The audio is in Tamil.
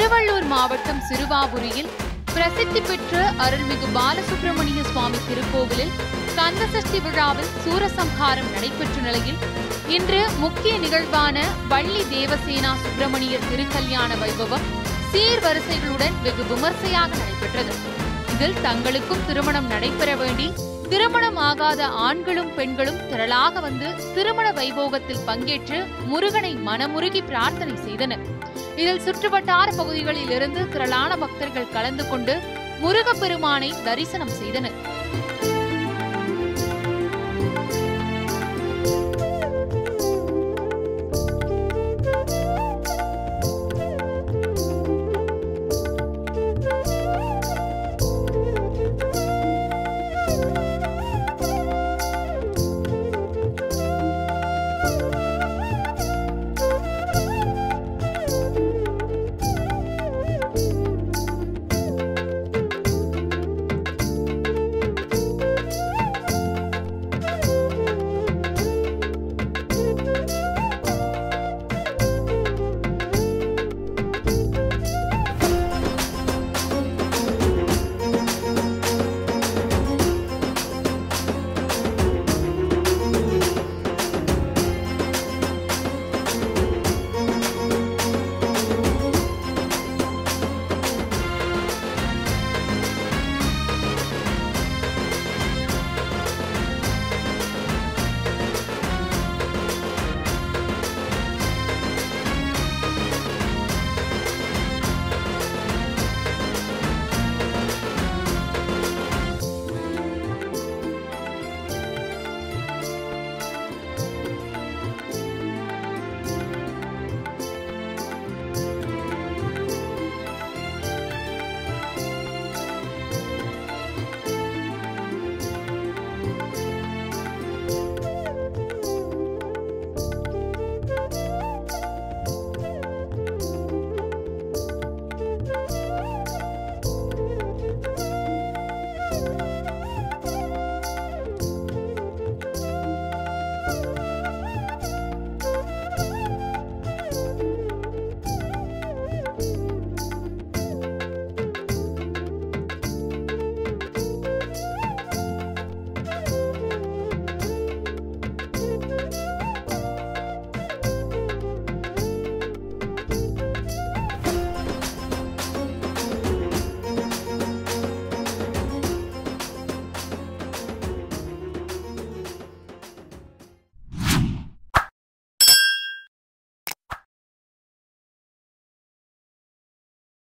திருவள்ளூர் மாவட்டம் சிறுவாபுரியில் பிரசித்தி பெற்ற அருள்மிகு பாலசுப்பிரமணிய சுவாமி திருக்கோவிலில் கந்தசஷ்டி விழாவில் சூரசம்ஹாரம் நடைபெற்ற நிலையில் இன்று முக்கிய நிகழ்வான வள்ளி தேவசேனா சுப்பிரமணியர் திருக்கல்யாண வைபவம் சீர்வரிசைகளுடன் வெகு விமர்சையாக நடைபெற்றது இதில் தங்களுக்கும் திருமணம் நடைபெற வேண்டி திருமணம் ஆகாத ஆண்களும் பெண்களும் திரளாக வந்து திருமண வைபோகத்தில் பங்கேற்று முருகனை மனமுருகி பிரார்த்தனை செய்தனர் இதில் சுற்றுவட்டார பகுதிகளில் இருந்து திரளான பக்தர்கள் கலந்து கொண்டு முருகப்பெருமானை தரிசனம் செய்தனர்